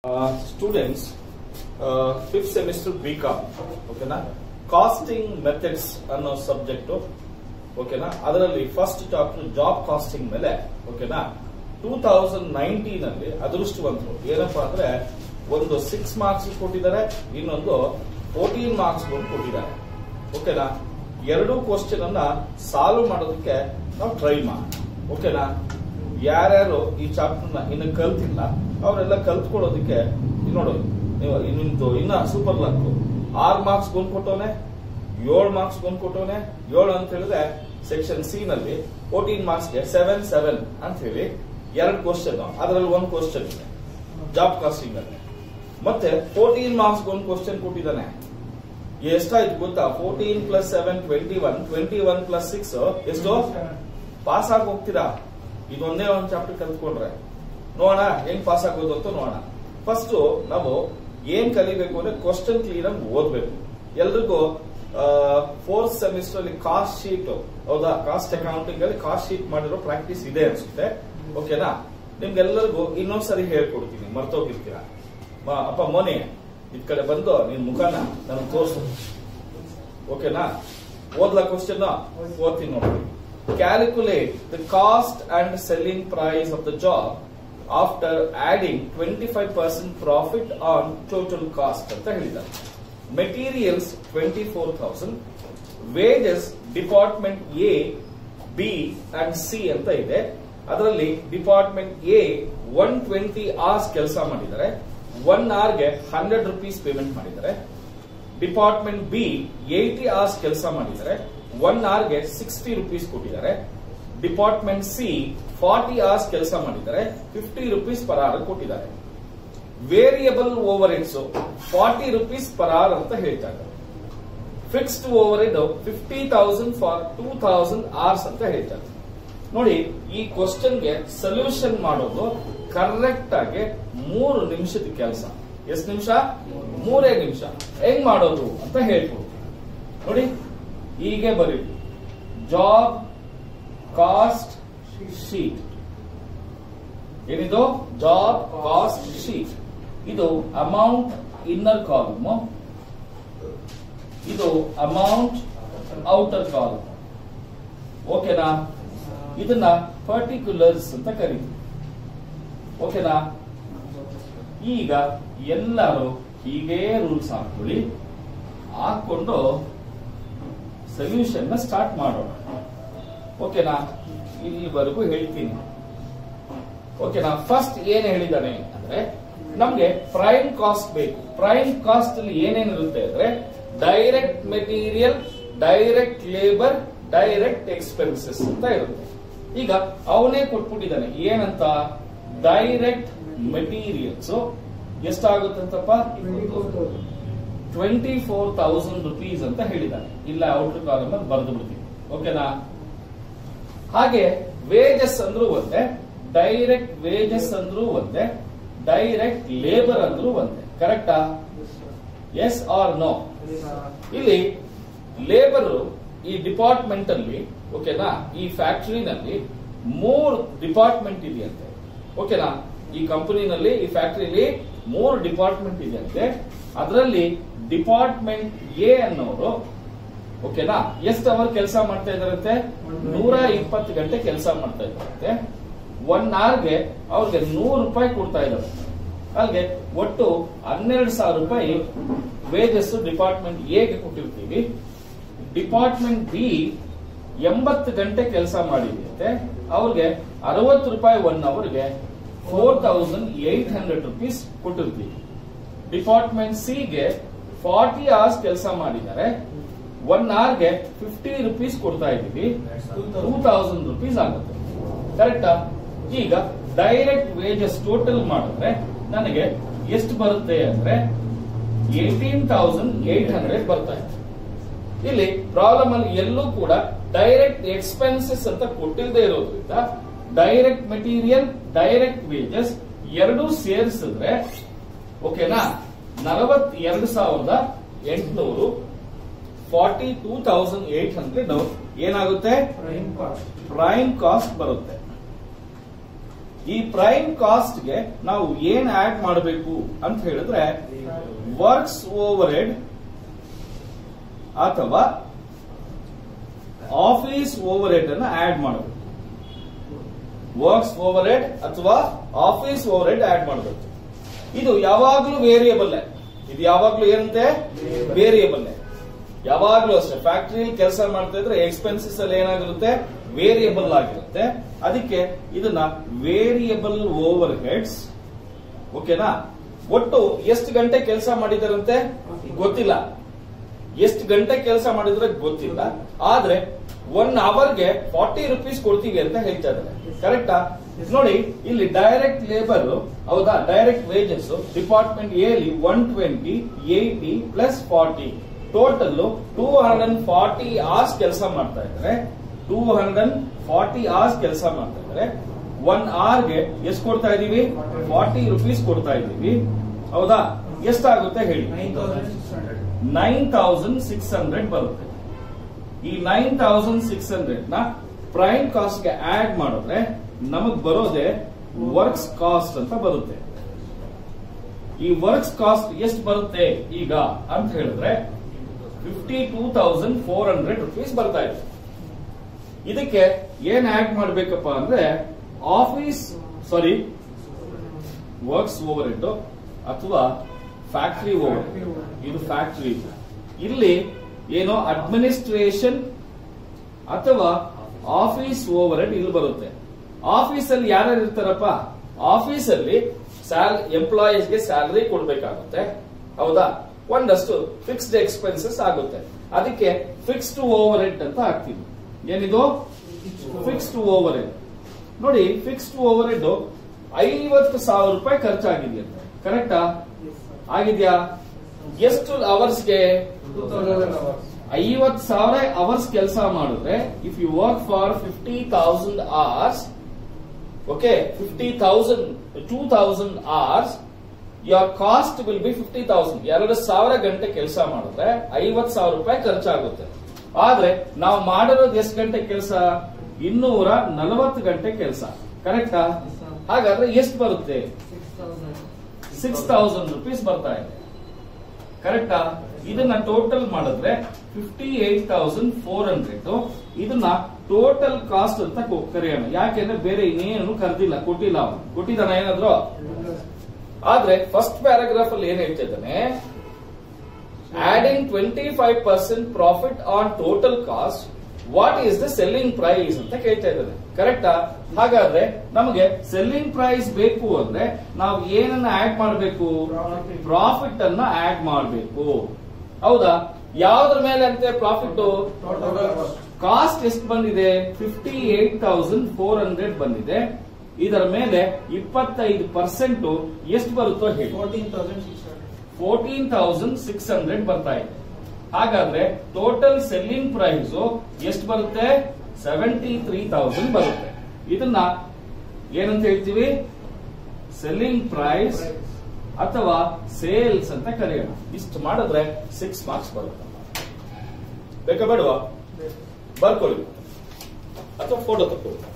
students fifth semester B com ಓಕೆನಾ costing methods ಅನ್ನೋ subject ಓಕೆನಾ ಅದರಲ್ಲಿ ಫಸ್ಟ್ ಚಾಪ್ಟರ್ ಜಾಬ್ ಕಾಸ್ಟಿಂಗ್ ಮೇಲೆ ಓಕೆನಾ ಟೂ ತೌಸಂಡ್ ನೈನ್ಟೀನ್ ಅಲ್ಲಿ ಅದೃಷ್ಟವಂತರು ಏನಪ್ಪಾ ಅಂದ್ರೆ ಒಂದು ಸಿಕ್ಸ್ ಮಾರ್ಕ್ಸ್ ಕೊಟ್ಟಿದ್ದಾರೆ ಇನ್ನೊಂದು ಫೋರ್ಟೀನ್ ಮಾರ್ಕ್ಸ್ ಒಂದು ಕೊಟ್ಟಿದ್ದಾರೆ ಓಕೆನಾ ಎರಡೂ ಕ್ವಶನ್ ಅನ್ನ ಸಾಲ್ವ್ ಮಾಡೋದಕ್ಕೆ ನಾವು ಟ್ರೈ ಮಾಡೋಣ ಓಕೆನಾ ಯಾರ್ಯಾರು ಈ ಚಾಪ್ಟರ್ನ ಇನ್ನು ಕಲ್ತಿಲ್ಲ ಅವರೆಲ್ಲ ಕಲ್ತ್ಕೊಳ್ಳೋದಕ್ಕೆ ಇಲ್ಲಿ ನೋಡು ನೀವು ನಿಮ್ದು ಇನ್ನ ಸೂಪರ್ ಲಕ್ ಆರ್ ಮಾರ್ಕ್ಸ್ ಬಂದ್ ಕೊಟ್ಟವನೆ ಏಳು ಮಾರ್ಕ್ಸ್ ಬಂದ್ ಕೊಟ್ಟವನೆ ಏಳು ಅಂತ ಹೇಳಿದ್ರೆ ಸೆಕ್ಷನ್ ಸಿ ನಲ್ಲಿ ಫೋರ್ಟೀನ್ ಮಾರ್ಕ್ಸ್ಗೆ ಸೆವೆನ್ ಸೆವೆನ್ ಅಂತ ಹೇಳಿ ಎರಡು ಕ್ವಶನ್ ಅದರಲ್ಲಿ ಒಂದು ಕ್ವಶನ್ ಇದೆ ಜಾಬ್ ಕಾಸ್ಟಿಂಗ್ ಅಲ್ಲಿ ಮತ್ತೆ ಫೋರ್ಟೀನ್ ಮಾರ್ಕ್ಸ್ ಒಂದು ಕ್ವಶನ್ ಕೊಟ್ಟಿದ್ದಾನೆ ಎಷ್ಟಾಯ್ತು ಗೊತ್ತಾ fourteen plus seven twenty one twenty one plus six ಎಷ್ಟು ಪಾಸ್ ಆಗಿ ಹೋಗ್ತೀರಾ ಇದೊಂದೇ ಒಂದು ಚಾಪ್ಟರ್ ಕಲ್ತ್ಕೊಂಡ್ರೆ ನೋಡೋಣ ಹೆಂಗ್ ಪಾಸ್ ಆಗೋದು ಅಂತ ನೋಡೋಣ ಫಸ್ಟ್ ನಾವು ಏನ್ ಕಲಿಬೇಕು ಅಂದ್ರೆ ಕ್ವಶನ್ ಕ್ಲಿಯರ್ ಆಗಿ ಓದ್ಬೇಕು ಎಲ್ರಿಗೂ ಫೋರ್ತ್ ಸೆಮಿಸ್ಟರ್ ಅಲ್ಲಿ ಕಾಸ್ಟ್ ಶೀಟ್ ಹೌದಾ ಕಾಸ್ಟ್ ಅಕೌಂಟಿಂಗ್ ಅಲ್ಲಿ ಕಾಸ್ಟ್ ಶೀಟ್ ಮಾಡಿರೋ ಪ್ರಾಕ್ಟೀಸ್ ಇದೆ ಅನ್ಸುತ್ತೆ ಓಕೆನಾ ನಿಮ್ಗೆಲ್ಲರಿಗೂ ಇನ್ನೊಂದ್ಸರಿ ಹೇಳ್ಕೊಡ್ತೀನಿ ಮರ್ತೋಗಿರ್ತೀರಾ ಮ- ಅಪ್ಪ ಮೋನೆ ಇದ್ ಕಡೆ ಬಂದು ನಿನ್ ಮುಖನ ನನಗೆ ತೋರ್ಸು ಓಕೆನಾ ಓದ್ಲಾ ಕ್ವಶನ್ ಓದ್ತೀನಿ ನೋಡಿ calculate the cost and selling price of the job after adding twenty five percent profit on total cost ಅಂತ ಹೇಳಿದ್ದಾರೆ materials twenty four thousand wages department A B and C ಅಂತ ಇದೆ ಅದರಲ್ಲಿ department A one twenty hours ಕೆಲಸ ಮಾಡಿದ್ದಾರೆ one ಅವರ್ಗೆ hundred rupees payment ಮಾಡಿದ್ದಾರೆ department B eighty hours ಕೆಲಸ ಮಾಡಿದ್ದಾರೆ ಒನ್ ಅವರ್ಗೆ ಸಿಕ್ಸ್ಟಿ ರುಪೀಸ್ ಕೊಟ್ಟಿದ್ದಾರೆ ಡಿಪಾರ್ಟ್ಮೆಂಟ್ ಸಿ ಫಾರ್ಟಿ ಅವರ್ಸ್ ಕೆಲಸ ಮಾಡಿದ್ದಾರೆ ಫಿಫ್ಟಿ ರುಪೀಸ್ ಪರ್ ಅವರ್ ಕೊಟ್ಟಿದ್ದಾರೆ variable overheads forty rupees per hour ಅಂತ ಹೇಳ್ತಾ ಇದ್ದಾರೆ fixed overhead fifty thousand for two thousand hours ಅಂತ ಹೇಳ್ತಾರೆ ನೋಡಿ ಈ ಕ್ವಶನ್ಗೆ ಸೊಲ್ಯೂಷನ್ ಮಾಡೋದು ಕರೆಕ್ಟ್ ಆಗಿ ಮೂರು ನಿಮಿಷದ ಕೆಲಸ ಎಷ್ಟು ನಿಮಿಷ ಮೂರೇ ನಿಮಿಷ ಹೆಂಗ್ ಮಾಡೋದು ಅಂತ ಹೇಳ್ಕೊಡ್ತೀನಿ ನೋಡಿ ಹೀಗೆ ಬರೀರಿ ಜಾಬ್ ಕಾಸ್ಟ್ ಶೀಟ್ ಏನಿದು ಜಾಬ್ ಕಾಸ್ಟ್ ಶೀಟ್ ಇದು ಅಮೌಂಟ್ ಇನ್ನರ್ ಕಾಲಮ್ ಇದು ಅಮೌಂಟ್ ಔಟರ್ ಕಾಲಮ್ ಓಕೆನಾ ಇದನ್ನ ಪರ್ಟಿಕ್ಯುಲರ್ಸ್ ಅಂತ ಕರೀತೀವಿ ಓಕೆನಾ ಈಗ ಎಲ್ಲರೂ ಹೀಗೆ ರೂಲ್ಸ್ ಹಾಕೊಳ್ಳಿ ಹಾಕೊಂಡು ಸೊಲ್ಯೂಷನ್ ನ ಸ್ಟಾರ್ಟ್ ಮಾಡೋಣ ಓಕೆನಾ ಇಲ್ಲಿವರೆಗೂ ಹೇಳ್ತೀನಿ ಓಕೆನಾ ಫಸ್ಟ್ ಏನ್ ಹೇಳಿದಾನೆ ಅಂದ್ರೆ ನಮ್ಗೆ ಪ್ರೈಮ್ ಕಾಸ್ಟ್ ಬೇಕು ಪ್ರೈಮ್ ಕಾಸ್ಟ್ ಅಲ್ಲಿ ಏನೇನಿರುತ್ತೆ ಅಂದ್ರೆ direct material direct labour direct expenses ಅಂತ ಇರುತ್ತೆ ಈಗ ಅವನೇ ಕೊಟ್ಬಿಟ್ಟಿದ್ದಾನೆ ಏನಂತ ಡೈರೆಕ್ಟ್ ಮೆಟೀರಿಯಲ್ಸ್ ಎಷ್ಟಾಗುತ್ತಂತಪ್ಪ ಟ್ವೆಂಟಿ ಫೋರ್ ತೌಸಂಡ್ ರುಪೀಸ್ ಅಂತ ಹೇಳಿದ್ದಾನೆ ಇಲ್ಲ ಔಟರ್ ಕಾಲಮ್ ಅಲ್ಲಿ ಬರೆದು ಬಿಡ್ತೀನಿ ಓಕೆನಾ ಹಾಗೆ ವೇಜಸ್ ಅಂದ್ರೂ ಒಂದೇ ಡೈರೆಕ್ಟ್ ವೇಜಸ್ ಅಂದ್ರೂ ಒಂದೇ ಡೈರೆಕ್ಟ್ ಲೇಬರ್ ಅಂದ್ರೂ ಒಂದೇ ಕರೆಕ್ಟಾ ಎಸ್ ಆರ್ ನೋ ಇಲ್ಲಿ ಲೇಬರ್ ಈ ಡಿಪಾರ್ಟ್ಮೆಂಟ್ ಅಲ್ಲಿ ಓಕೆನಾ ಈ ಫ್ಯಾಕ್ಟರಿನಲ್ಲಿ ಮೂರು ಡಿಪಾರ್ಟ್ಮೆಂಟ್ ಇದೆಯಂತೆ ಓಕೆನಾ ಈ ಕಂಪನಿನಲ್ಲಿ ಈ ಫ್ಯಾಕ್ಟರಿಲಿ ಮೂರು ಡಿಪಾರ್ಟ್ಮೆಂಟ್ ಇದೆಯಂತೆ ಅದರಲ್ಲಿ ಡಿಪಾರ್ಟ್ಮೆಂಟ್ ಎ ಅನ್ನೋರು ಓಕೆನಾ ಎಷ್ಟು ಅವರ್ ಕೆಲಸ ಮಾಡ್ತಾ ಇದಾರಂತೆ ನೂರ ಇಪ್ಪತ್ತು ಗಂಟೆ ಕೆಲಸ ಮಾಡ್ತಾ ಇದಾರಂತೆ ಒನ್ ಅವರ್ಗೆ ಅವ್ರಿಗೆ ನೂರು ರೂಪಾಯಿ ಕೊಡ್ತಾ ಇದಾರೆ ಅಲ್ಲಿಗೆ ಒಟ್ಟು ಹನ್ನೆರಡು ಸಾವಿರ ರೂಪಾಯಿ ವೇಜಸ್ ಡಿಪಾರ್ಟ್ಮೆಂಟ್ ಎಗೆ ಕೊಟ್ಟಿರ್ತೀವಿ ಡಿಪಾರ್ಟ್ಮೆಂಟ್ ಬಿ ಎಂಬತ್ತು ಗಂಟೆ ಕೆಲಸ ಮಾಡಿದಂತೆ ಅವ್ರಿಗೆ ಅರವತ್ತು ರೂಪಾಯಿ ಒನ್ ಅವರ್ಗೆ four thousand eight hundred rupees ಕೊಟ್ಟಿರ್ತೀವಿ ಡಿಪಾರ್ಟ್ಮೆಂಟ್ ಸಿಗೆ ಫಾರ್ಟಿ ಅವರ್ಸ್ ಕೆಲಸ ಮಾಡಿದ್ದಾರೆ ಒನ್ ಅವರ್ಗೆ ಫಿಫ್ಟಿ ರುಪೀಸ್ ಕೊಡ್ತಾ ಇದ್ದೀವಿ ಟೂ ತೌಸಂಡ್ ರುಪೀಸ್ ಆಗುತ್ತೆ ಕರೆಕ್ಟಾ ಈಗ ಡೈರೆಕ್ಟ್ ವೇಜಸ್ ಟೋಟಲ್ ಮಾಡಿದ್ರೆ ನನಗೆ ಎಷ್ಟು ಬರುತ್ತೆ ಅಂದ್ರೆ ಏಟೀನ್ ತೌಸಂಡ್ ಏಟ್ ಹಂಡ್ರೆಡ್ ಬರ್ತಾ ಇದೆ ಇಲ್ಲಿ ಪ್ರಾಬ್ಲಮ್ ಅಲ್ಲಿ ಎಲ್ಲೂ ಕೂಡ ಡೈರೆಕ್ಟ್ ಎಕ್ಸ್ಪೆನ್ಸಸ್ ಅಂತ ಕೊಟ್ಟಿಲ್ಲದೆ ಇರೋದ್ರಿಂದ ಡೈರೆಕ್ಟ್ ಮೆಟೀರಿಯಲ್ ಡೈರೆಕ್ಟ್ ವೇಜಸ್ ಎರಡೂ ಸೇರಿಸಿದ್ರೆ ಓಕೆನಾ ನಲವತ್ತೆರಡು ಸಾವಿರದ ಎಂಟುನೂರು forty two thousand eight hundred ಏನಾಗುತ್ತೆ ಪ್ರೈಮ್ ಕಾಸ್ಟ್ ಬರುತ್ತೆ ಈ ಪ್ರೈಮ್ ಕಾಸ್ಟ್ ಗೆ ನಾವು ಏನ್ ಆಡ್ ಮಾಡಬೇಕು ಅಂತ ಹೇಳಿದ್ರೆ ವರ್ಕ್ಸ್ ಓವರ್ ಹೆಡ್ ಅಥವಾ ಆಫೀಸ್ ಓವರ್ ಹೆಡ್ ಅನ್ನ ಆಡ್ ಮಾಡಬೇಕು ವರ್ಕ್ಸ್ ಓವರ್ ಹೆಡ್ ಅಥವಾ ಆಫೀಸ್ ಓವರ್ ಹೆಡ್ ಆಡ್ ಮಾಡಬೇಕು ಇದು ಯಾವಾಗ್ಲೂ ವೇರಿಯಬಲ್ ಇದು ಯಾವಾಗ್ಲೂ ಏನಂತೆ ವೇರಿಯಬಲ್ ಯಾವಾಗ್ಲೂ ಅಷ್ಟೇ ಫ್ಯಾಕ್ಟರಿಯಲ್ಲಿ ಕೆಲಸ ಮಾಡ್ತಾ ಇದ್ರೆ ಎಕ್ಸ್ಪೆನ್ಸಸ್ ಅಲ್ಲಿ ಏನಾಗಿರುತ್ತೆ ವೇರಿಯಬಲ್ ಆಗಿರುತ್ತೆ ಅದಕ್ಕೆ ಇದನ್ನ ವೇರಿಯಬಲ್ ಓವರ್ ಹೆಡ್ಸ್ ಓಕೆನಾ ಒಟ್ಟು ಎಷ್ಟು ಗಂಟೆ ಕೆಲಸ ಮಾಡಿದಾರಂತೆ ಗೊತ್ತಿಲ್ಲ ಎಷ್ಟು ಗಂಟೆ ಕೆಲಸ ಮಾಡಿದ್ರೆ ಗೊತ್ತಿಲ್ಲ ಆದ್ರೆ ಒನ್ ಅವರ್ಗೆ ಫಾರ್ಟಿ ರುಪೀಸ್ ಕೊಡ್ತೀವಿ ಅಂತ ಹೇಳ್ತಾ ಇದ್ದಾರೆ ಕರೆಕ್ಟಾ ನೋಡಿ ಇಲ್ಲಿ ಡೈರೆಕ್ಟ್ ಲೇಬರ್ ಹೌದಾ ಡೈರೆಕ್ಟ್ ವೇಜಸ್ ಡಿಪಾರ್ಟ್ಮೆಂಟ್ ಎಲಿ one twenty eighty plus forty total two hundred and forty hours ಕೆಲಸ ಮಾಡ್ತಾ ಇದ್ದಾರೆ two hundred and forty hours ಕೆಲಸ ಮಾಡ್ತಾ ಇದ್ದಾರೆ ಒನ್ ಅವರ್ಗೆ ಎಷ್ಟು ಕೊಡ್ತಾ ಇದೀವಿ ಫಾರ್ಟಿ ರುಪೀಸ್ ಕೊಡ್ತಾ ಇದೀವಿ ಹೌದಾ ಎಷ್ಟಾಗುತ್ತೆ ಹೇಳಿ ನೈನ್ ತೌಸಂಡ್ ಸಿಕ್ಸ್ ಹಂಡ್ರೆಡ್ ಬರುತ್ತೆ ಈ ನೈನ್ ತೌಸಂಡ್ ಸಿಕ್ಸ್ ಹಂಡ್ರೆಡ್ ನ ಪ್ರೈಮ್ ಕಾಸ್ಟ್ ಗೆ ಆಡ್ ಮಾಡಿದ್ರೆ ನಮಗ್ ಬರೋದೇ ವರ್ಕ್ಸ್ ಕಾಸ್ಟ್ ಅಂತ ಬರುತ್ತೆ ಈ ವರ್ಕ್ಸ್ ಕಾಸ್ಟ್ ಎಷ್ಟು ಬರುತ್ತೆ ಈಗ ಅಂತ ಹೇಳಿದ್ರೆ fifty two thousand four hundred rupees ಬರ್ತಾ ಇದೆ ಇದಕ್ಕೆ ಏನ್ ಆಡ್ ಮಾಡ್ಬೇಕಪ್ಪ ಅಂದ್ರೆ office sorry works overhead ಅಥವಾ ಫ್ಯಾಕ್ಟರಿ ಓವರ್ ಇದು ಫ್ಯಾಕ್ಟರಿ ಇಲ್ಲಿ ಏನೋ ಅಡ್ಮಿನಿಸ್ಟ್ರೇಷನ್ ಅಥವಾ ಆಫೀಸ್ ಓವರ್ ಹೆಡ್ ಇಲ್ಲಿ ಬರುತ್ತೆ ಆಫೀಸ್ ಅಲ್ಲಿ ಯಾರ್ಯಾರು ಇರ್ತಾರಪ್ಪ ಆಫೀಸ್ ಅಲ್ಲಿ ಸ್ಯಾಲ್ ಎಂಪ್ಲಾಯೀಸ್ ಗೆ ಸ್ಯಾಲರಿ ಕೊಡ್ಬೇಕಾಗುತ್ತೆ ಹೌದಾ ಒಂದಷ್ಟು ಫಿಕ್ಸ್ಡ್ ಎಕ್ಸ್ಪೆನ್ಸಸ್ ಆಗುತ್ತೆ ಅದಕ್ಕೆ ಫಿಕ್ಸ್ಡ್ ಓವರ್ ಹೆಡ್ ಅಂತ ಹಾಕ್ತೀವಿ ಏನಿದು ಫಿಕ್ಸ್ಡ್ ಓವರ್ ಹೆಡ್ ನೋಡಿ ಫಿಕ್ಸ್ಡ್ ಓವರ್ ಹೆಡ್ ಐವತ್ತು ಸಾವಿರ ರೂಪಾಯಿ ಖರ್ಚಾಗಿದೆಯಂತೆ ಕರೆಕ್ಟಾ ಆಗಿದ್ಯಾ ಎಷ್ಟು ಅವರ್ಸ್ಗೆ ಐವತ್ ಸಾವಿರ ಅವರ್ಸ್ ಕೆಲಸ ಮಾಡಿದ್ರೆ if you work for fifty thousand hours okay fifty thousand two thousand hours your cost will be fifty thousand ಎರಡು ಸಾವಿರ ಗಂಟೆ ಕೆಲಸ ಮಾಡಿದ್ರೆ ಐವತ್ ಸಾವಿರ ರೂಪಾಯಿ ಖರ್ಚಾಗುತ್ತೆ ಆದ್ರೆ ನಾವು ಮಾಡಿರೋದು ಎಷ್ಟು ಗಂಟೆ ಕೆಲಸ ಇನ್ನೂರ ನಲವತ್ತು ಗಂಟೆ ಕೆಲಸ ಕರೆಕ್ಟಾ ಹಾಗಾದ್ರೆ ಎಷ್ಟು ಬರುತ್ತೆ ಸಿಕ್ಸ್ ತೌಸಂಡ್ ರುಪೀಸ್ ಬರ್ತಾ ಇದೆ ಕರೆಕ್ಟಾ ಇದನ್ನ ಟೋಟಲ್ ಮಾಡಿದ್ರೆ fifty eight thousand four hundred ಇದನ್ನ ಟೋಟಲ್ ಕಾಸ್ಟ್ ಅಂತ ಕೊ- ಕರೆಯೋಣ ಯಾಕೆಂದ್ರೆ ಬೇರೆ ಇನ್ನೇನು ಕರೆದಿಲ್ಲ ಕೊಟ್ಟಿಲ್ಲ ಅವನು ಕೊಟ್ಟಿದ್ದಾನ ಏನಾದ್ರು ಆದ್ರೆ ಫಸ್ಟ್ ಪ್ಯಾರಾಗ್ರಾಫ್ ಅಲ್ಲಿ ಏನ್ ಹೇಳ್ತಿದ್ದಾನೆ adding twenty five percent profit on total cost what is the selling price ಅಂತ ಕೇಳ್ತಾ ಇದ್ದಾನೆ ಕರೆಕ್ಟಾ ಹಾಗಾದ್ರೆ ನಮಗೆ ಸೆಲ್ಲಿಂಗ್ ಪ್ರೈಸ್ ಬೇಕು ಅಂದ್ರೆ ನಾವು ಏನನ್ನ ಆಡ್ ಮಾಡಬೇಕು ಪ್ರಾಫಿಟ್ ಅನ್ನ ಆಡ್ ಮಾಡಬೇಕು ಹೌದಾ ಯಾವ್ದ್ರ ಮೇಲೆ ಅಂತೆ ಪ್ರಾಫಿಟ್ ಕಾಸ್ಟ್ ಎಷ್ಟು ಬಂದಿದೆ fifty eight thousand four hundred ಬಂದಿದೆ ಇದರ ಮೇಲೆ ಇಪ್ಪತ್ತೈದು ಪರ್ಸೆಂಟ್ ಎಷ್ಟು ಬರುತ್ತೋ ಹೇಳಿ ಫೋರ್ಟೀನ್ ತೌಸಂಡ್ ಸಿಕ್ಸ್ ಹಂಡ್ರೆಡ್ ಬರ್ತಾ ಇದೆ ಹಾಗಾದ್ರೆ ಟೋಟಲ್ ಸೆಲ್ಲಿಂಗ್ ಪ್ರೈಸ್ ಎಷ್ಟು ಬರುತ್ತೆ ಸೆವೆಂಟಿ ತ್ರೀ ತೌಸಂಡ್ ಬರುತ್ತೆ ಇದನ್ನ ಏನಂತ ಹೇಳ್ತೀವಿ ಸೆಲ್ಲಿಂಗ್ ಪ್ರೈಸ್ ಅಥವಾ ಸೇಲ್ಸ್ ಅಂತ ಕರೆಯೋಣ ಇಷ್ಟು ಮಾಡಿದ್ರೆ ಸಿಕ್ಸ್ ಮಾರ್ಕ್ಸ್ ಬರುತ್ತೆ ಬೇಕಾ ಬೇಡವಾ ಬರ್ಕೊಳ್ಳಿ ಅಥವಾ ಫೋಟೋ ತಗೊಳ್ಳಿ